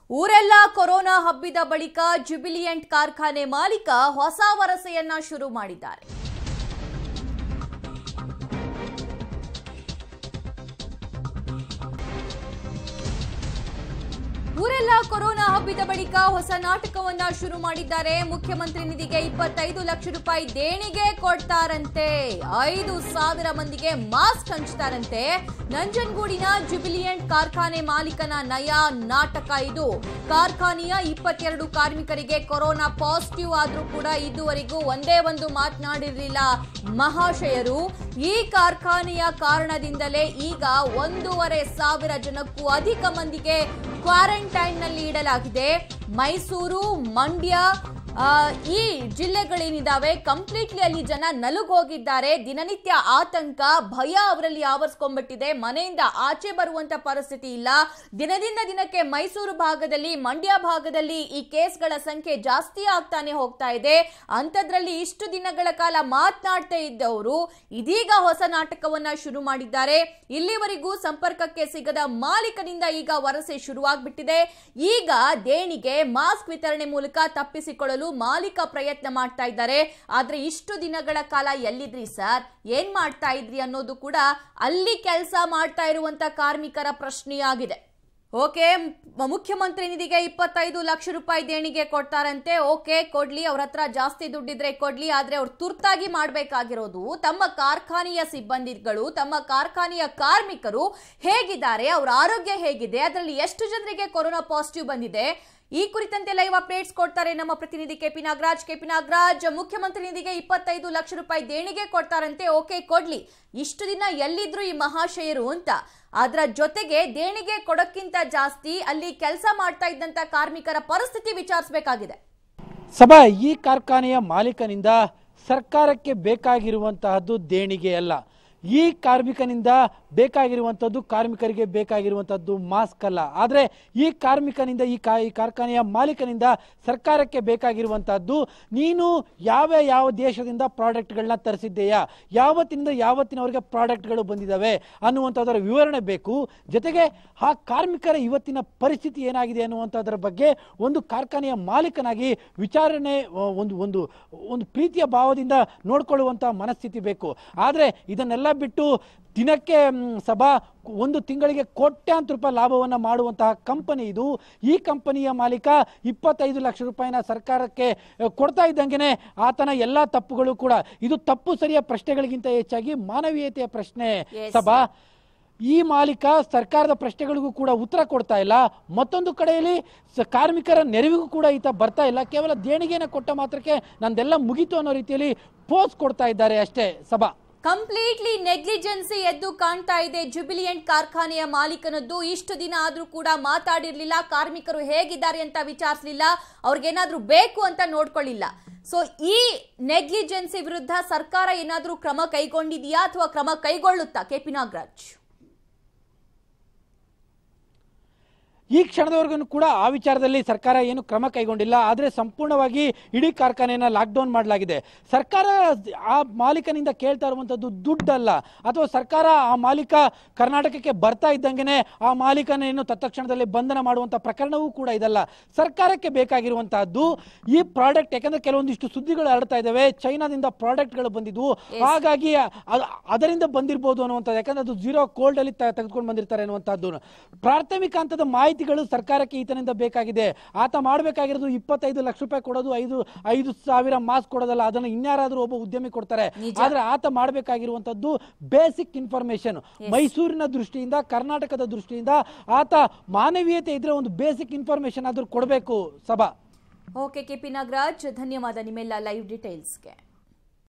ಊರೆಲ್ಲ ಕೊರೋನಾ ಹಬ್ಬಿದ ಬಳಿಕ ಜುಬಿಲಿಯಂಟ್ ಕಾರ್ಖಾನೆ ಮಾಲೀಕ ಹೊಸ ವರಸೆಯನ್ನ ಶುರು ಮಾಡಿದ್ದಾರೆ ಊರೆಲ್ಲ ಕೊರೋನಾ ಹಬ್ಬಿದ ಬಳಿಕ ಹೊಸ ನಾಟಕವನ್ನ ಶುರು ಮಾಡಿದ್ದಾರೆ ಮುಖ್ಯಮಂತ್ರಿ ನಿಧಿಗೆ ಇಪ್ಪತ್ತೈದು ಲಕ್ಷ ರೂಪಾಯಿ ದೇಣಿಗೆ ಕೊಡ್ತಾರಂತೆ ಐದು ಸಾವಿರ ಮಂದಿಗೆ ಮಾಸ್ಕ್ ಹಂಚ್ತಾರಂತೆ ನಂಜನಗೂಡಿನ ಜುಬಿಲಿಯಂಟ್ ಕಾರ್ಖಾನೆ ಮಾಲೀಕನ ನಯ ನಾಟಕ ಇದು ಕಾರ್ಖಾನೆಯ ಇಪ್ಪತ್ತೆರಡು ಕಾರ್ಮಿಕರಿಗೆ ಕೊರೋನಾ ಪಾಸಿಟಿವ್ ಆದ್ರೂ ಕೂಡ ಇದುವರೆಗೂ ಒಂದೇ ಒಂದು ಮಾತನಾಡಿರಲಿಲ್ಲ ಮಹಾಶಯರು ಈ ಕಾರ್ಖಾನೆಯ ಕಾರಣದಿಂದಲೇ ಈಗ ಒಂದೂವರೆ ಸಾವಿರ ಜನಕ್ಕೂ ಅಧಿಕ ಮಂದಿಗೆ ಕ್ವಾರಂಟೈನ್ ನಲ್ಲಿ ಇಡಲಾಗಿದೆ ಮೈಸೂರು ಮಂಡ್ಯ ಆ, ಈ ಜಿಲ್ಲೆಗಳೇನಿದಾವೆ ಕಂಪ್ಲೀಟ್ಲಿ ಅಲ್ಲಿ ಜನ ನಲುಗೋಗಿದ್ದಾರೆ ದಿನನಿತ್ಯ ಆತಂಕ ಭಯ ಅವರಲ್ಲಿ ಆವರಿಸ್ಕೊಂಡ್ಬಿಟ್ಟಿದೆ ಮನೆಯಿಂದ ಆಚೆ ಬರುವಂತ ಪರಿಸ್ಥಿತಿ ಇಲ್ಲ ದಿನದಿಂದ ದಿನಕ್ಕೆ ಮೈಸೂರು ಭಾಗದಲ್ಲಿ ಮಂಡ್ಯ ಭಾಗದಲ್ಲಿ ಈ ಕೇಸ್ಗಳ ಸಂಖ್ಯೆ ಜಾಸ್ತಿ ಆಗ್ತಾನೆ ಹೋಗ್ತಾ ಇದೆ ಅಂಥದ್ರಲ್ಲಿ ಇಷ್ಟು ದಿನಗಳ ಕಾಲ ಮಾತನಾಡ್ತಾ ಇದ್ದವರು ಇದೀಗ ಹೊಸ ನಾಟಕವನ್ನ ಶುರು ಮಾಡಿದ್ದಾರೆ ಇಲ್ಲಿವರೆಗೂ ಸಂಪರ್ಕಕ್ಕೆ ಸಿಗದ ಮಾಲೀಕನಿಂದ ಈಗ ವರಸೆ ಶುರುವಾಗ್ಬಿಟ್ಟಿದೆ ಈಗ ದೇಣಿಗೆ ಮಾಸ್ಕ್ ವಿತರಣೆ ಮೂಲಕ ತಪ್ಪಿಸಿಕೊಳ್ಳಲು ಮಾಲೀಕ ಪ್ರಯತ್ನ ಮಾಡ್ತಾ ಇದ್ದಾರೆ ಆದ್ರೆ ಇಷ್ಟು ದಿನಗಳ ಕಾಲ ಎಲ್ಲಿದ್ರಿ ಸರ್ ಏನ್ ಮಾಡ್ತಾ ಇದ್ರಿ ಅನ್ನೋದು ಕೂಡ ಅಲ್ಲಿ ಕೆಲಸ ಮಾಡ್ತಾ ಇರುವಂತ ಕಾರ್ಮಿಕರ ಪ್ರಶ್ನೆಯಾಗಿದೆ ಓಕೆ ಮ್- ಮುಖ್ಯಮಂತ್ರಿ ನಿಧಿಗೆ ಇಪ್ಪತ್ತೈದು ಲಕ್ಷ ರೂಪಾಯಿ ದೇಣಿಗೆ ಕೊಡ್ತಾರಂತೆ ಓಕೆ ಕೊಡ್ಲಿ ಅವ್ರ ಹತ್ರ ಜಾಸ್ತಿ ದುಡ್ಡಿದ್ರೆ ಕೊಡ್ಲಿ ಆದ್ರೆ ಅವ್ರು ತುರ್ತಾಗಿ ಮಾಡಬೇಕಾಗಿರೋದು ತಮ್ಮ ಕಾರ್ಖಾನೆಯ ಸಿಬ್ಬಂದಿಗಳು ತಮ್ಮ ಕಾರ್ಖಾನೆಯ ಕಾರ್ಮಿಕರು ಹೇಗಿದ್ದಾರೆ ಅವ್ರ ಆರೋಗ್ಯ ಹೇಗಿದೆ ಅದರಲ್ಲಿ ಎಷ್ಟು ಜನರಿಗೆ ಕೊರೋನಾ ಪಾಸಿಟಿವ್ ಬಂದಿದೆ ಈ ಕುರಿತಂತೆ ಲೈವ್ ಅಪ್ಡೇಟ್ಸ್ ಕೊಡ್ತಾರೆ ನಮ್ಮ ಪ್ರತಿನಿಧಿ ಕೆಪಿ ನಾಗರಾಜ್ ಕೆಪಿ ನಾಗರಾಜ್ ಮುಖ್ಯಮಂತ್ರಿ ನಿಧಿಗೆ ಇಪ್ಪತ್ತೈದು ಲಕ್ಷ ರೂಪಾಯಿ ದೇಣಿಗೆ ಕೊಡ್ತಾರಂತೆ ಓಕೆ ಕೊಡ್ಲಿ ಇಷ್ಟು ದಿನ ಎಲ್ಲಿದ್ರು ಈ ಮಹಾಶಯರು ಅಂತ ಅದರ ಜೊತೆಗೆ ದೇಣಿಗೆ ಕೊಡೋಕ್ಕಿಂತ ಜಾಸ್ತಿ ಅಲ್ಲಿ ಕೆಲಸ ಮಾಡ್ತಾ ಇದ್ದಂತ ಕಾರ್ಮಿಕರ ಪರಿಸ್ಥಿತಿ ವಿಚಾರಿಸಬೇಕಾಗಿದೆ ಸಭಾ ಈ ಕಾರ್ಖಾನೆಯ ಮಾಲೀಕನಿಂದ ಸರ್ಕಾರಕ್ಕೆ ಬೇಕಾಗಿರುವಂತಹದ್ದು ದೇಣಿಗೆ ಅಲ್ಲ ಈ ಕಾರ್ಮಿಕನಿಂದ ಬೇಕಾಗಿರುವಂಥದ್ದು ಕಾರ್ಮಿಕರಿಗೆ ಬೇಕಾಗಿರುವಂಥದ್ದು ಮಾಸ್ಕ್ ಅಲ್ಲ ಆದರೆ ಈ ಕಾರ್ಮಿಕನಿಂದ ಈ ಕಾ ಈ ಕಾರ್ಖಾನೆಯ ಮಾಲೀಕನಿಂದ ಸರ್ಕಾರಕ್ಕೆ ಬೇಕಾಗಿರುವಂತಹದ್ದು ನೀನು ಯಾವ ಯಾವ ದೇಶದಿಂದ ಪ್ರಾಡಕ್ಟ್ಗಳನ್ನ ತರಿಸಿದ್ದೀಯಾ ಯಾವತ್ತಿನಿಂದ ಯಾವತ್ತಿನವರೆಗೆ ಪ್ರಾಡಕ್ಟ್ಗಳು ಬಂದಿದ್ದಾವೆ ಅನ್ನುವಂಥದ್ದರ ವಿವರಣೆ ಬೇಕು ಜೊತೆಗೆ ಆ ಕಾರ್ಮಿಕರ ಇವತ್ತಿನ ಪರಿಸ್ಥಿತಿ ಏನಾಗಿದೆ ಅನ್ನುವಂಥದ್ರ ಬಗ್ಗೆ ಒಂದು ಕಾರ್ಖಾನೆಯ ಮಾಲೀಕನಾಗಿ ವಿಚಾರಣೆ ಆ, ಒಂದು ಒಂದು ಒಂದು ಪ್ರೀತಿಯ ಭಾವದಿಂದ ನೋಡ್ಕೊಳ್ಳುವಂಥ ಮನಸ್ಥಿತಿ ಬೇಕು ಆದರೆ ಇದನ್ನೆಲ್ಲ ಬಿಟ್ಟು ದಿನಕ್ಕೆ ಮ್, ಸಭಾ ಒಂದು ತಿಂಗಳಿಗೆ ಕೋಟ್ಯಾಂತರ ರೂಪಾಯಿ ಲಾಭವನ್ನು ಮಾಡುವಂತಹ ಕಂಪನಿ ಇದು ಈ ಕಂಪನಿಯ ಮಾಲೀಕ ಇಪ್ಪತ್ತೈದು ಲಕ್ಷ ರೂಪಾಯಿನ ಸರ್ಕಾರಕ್ಕೆ ಆ, ಕೊಡ್ತಾ ಇದ್ದಂಗೆನೆ ಆತನ ಎಲ್ಲ ತಪ್ಪುಗಳು ಕೂಡ ಇದು ತಪ್ಪು ಸರಿಯ ಪ್ರಶ್ನೆಗಳಿಗಿಂತ ಹೆಚ್ಚಾಗಿ ಮಾನವೀಯತೆಯ ಪ್ರಶ್ನೆ Yes. ಸಭಾ ಈ ಮಾಲೀಕ ಸರ್ಕಾರದ ಪ್ರಶ್ನೆಗಳಿಗೂ ಕೂಡ ಉತ್ತರ ಕೊಡ್ತಾ ಇಲ್ಲ ಮತ್ತೊಂದು ಕಡೆಯಲ್ಲಿ ಸ- ಕಾರ್ಮಿಕರ ನೆರವಿಗೂ ಕೂಡ ಈತ ಬರ್ತಾ ಇಲ್ಲ ಕೇವಲ ದೇಣಿಗೆನ ಕೊಟ್ಟ ಮಾತ್ರಕ್ಕೆ ನಂದೆಲ್ಲ ಮುಗೀತು ಅನ್ನೋ ರೀತಿಯಲ್ಲಿ ಪೋಸ್ ಕೊಡ್ತಾ ಇದ್ದಾರೆ ಅಷ್ಟೇ ಸಭಾ ಕಂಪ್ಲೀಟ್ಲಿ ನೆಗ್ಲಿಜೆನ್ಸಿ ಎದ್ದು ಕಾಣ್ತಾ ಇದೆ ಜುಬಿಲಿಯಂಟ್ ಕಾರ್ಖಾನೆಯ ಮಾಲೀಕನದ್ದು ಇಷ್ಟು ದಿನ ಆದ್ರೂ ಕೂಡ ಮಾತಾಡಿರ್ಲಿಲ್ಲ ಕಾರ್ಮಿಕರು ಹೇಗಿದ್ದಾರೆ ಅಂತ ವಿಚಾರಿಸಲಿಲ್ಲ ಅವ್ರಿಗೇನಾದ್ರೂ ಬೇಕು ಅಂತ ನೋಡ್ಕೊಳ್ಳಿಲ್ಲ ಸೊ ಈ ನೆಗ್ಲಿಜೆನ್ಸಿ ವಿರುದ್ಧ ಸರ್ಕಾರ ಏನಾದ್ರೂ ಕ್ರಮ ಕೈಗೊಂಡಿದೆಯಾ ಅಥವಾ ಕ್ರಮ ಕೈಗೊಳ್ಳುತ್ತಾ ಕೆಪಿ ನಾಗರಾಜ್ ಈ ಕ್ಷಣದವರೆಗೂ ಕೂಡ ಆ ವಿಚಾರದಲ್ಲಿ ಸರ್ಕಾರ ಏನು ಕ್ರಮ ಕೈಗೊಂಡಿಲ್ಲ ಆದರೆ ಸಂಪೂರ್ಣವಾಗಿ ಇಡೀ ಕಾರ್ಖಾನೆಯನ್ನು ಲಾಕ್ಡೌನ್ ಮಾಡಲಾಗಿದೆ ಸರ್ಕಾರ ಆ ಮಾಲೀಕನಿಂದ ಕೇಳ್ತಾ ಇರುವಂಥದ್ದು ದುಡ್ಡಲ್ಲ ಅಥವಾ ಸರ್ಕಾರ ಆ ಮಾಲೀಕ ಕರ್ನಾಟಕಕ್ಕೆ ಬರ್ತಾ ಇದ್ದಂಗೆನೆ ಆ ಮಾಲೀಕನೇನು ತತ್ಕ್ಷಣದಲ್ಲಿ ಬಂಧನ ಮಾಡುವಂಥ ಪ್ರಕರಣವೂ ಕೂಡ ಇದಲ್ಲ ಸರ್ಕಾರಕ್ಕೆ ಬೇಕಾಗಿರುವಂತಹದ್ದು ಈ ಪ್ರಾಡಕ್ಟ್ ಯಾಕಂದ್ರೆ ಕೆಲವೊಂದಿಷ್ಟು ಸುದ್ದಿಗಳು ಹರಡ್ತಾ ಇದ್ದಾವೆ ಚೈನಾದಿಂದ ಪ್ರಾಡಕ್ಟ್ಗಳು ಬಂದಿದ್ವು ಹಾಗಾಗಿ ಅ- ಅದರಿಂದ ಬಂದಿರಬಹುದು ಅನ್ನುವಂಥದ್ದು ಯಾಕಂದ್ರೆ ಅದು ಜೀರೋ ಕೋಲ್ಡ್ ಅಲ್ಲಿ ತ- ತೆಗೆದುಕೊಂಡು ಬಂದಿರ್ತಾರೆ ಅನ್ನುವಂಥದ್ದು ಪ್ರಾಥಮಿಕ ಹಂತದ ಮಾಹಿತಿಗಳು ಸರ್ಕಾರಕ್ಕೆ ಈತನಿಂದ ಬೇಕಾಗಿದೆ ಆತ ಮಾಡಬೇಕಾಗಿರೋದು ಇಪ್ಪತ್ತೈದು ಲಕ್ಷ ರೂಪಾಯಿ ಕೊಡೋದು ಐದು ಐದು ಸಾವಿರ ಮಾಸ್ಕ್ ಕೊಡೋದಲ್ಲ ಅದನ್ನು ಇನ್ಯಾರಾದ್ರೂ ಒಬ್ಬ ಉದ್ಯಮಿ ಕೊಡ್ತಾರೆ ನಿಜ. ಆದ್ರೆ ಆತ ಮಾಡಬೇಕಾಗಿರುವಂತದ್ದು ಬೇಸಿಕ್ ಇನ್ಫಾರ್ಮೇಶನ್ ಮೈಸೂರಿನ ದೃಷ್ಟಿಯಿಂದ ಕರ್ನಾಟಕದ ದೃಷ್ಟಿಯಿಂದ ಆತ ಮಾನವೀಯತೆ ಇದ್ರೆ ಒಂದು ಬೇಸಿಕ್ ಇನ್ಫಾರ್ಮೇಶನ್ ಆದ್ರೂ ಕೊಡಬೇಕು ಸಭಾ ಓಕೆ ಕೆಪಿ ನಾಗರಾಜ್ ಧನ್ಯವಾದ ನಿಮ್ಮೆಲ್ಲ ಲೈವ್ ಡೀಟೇಲ್ಸ್ಗೆ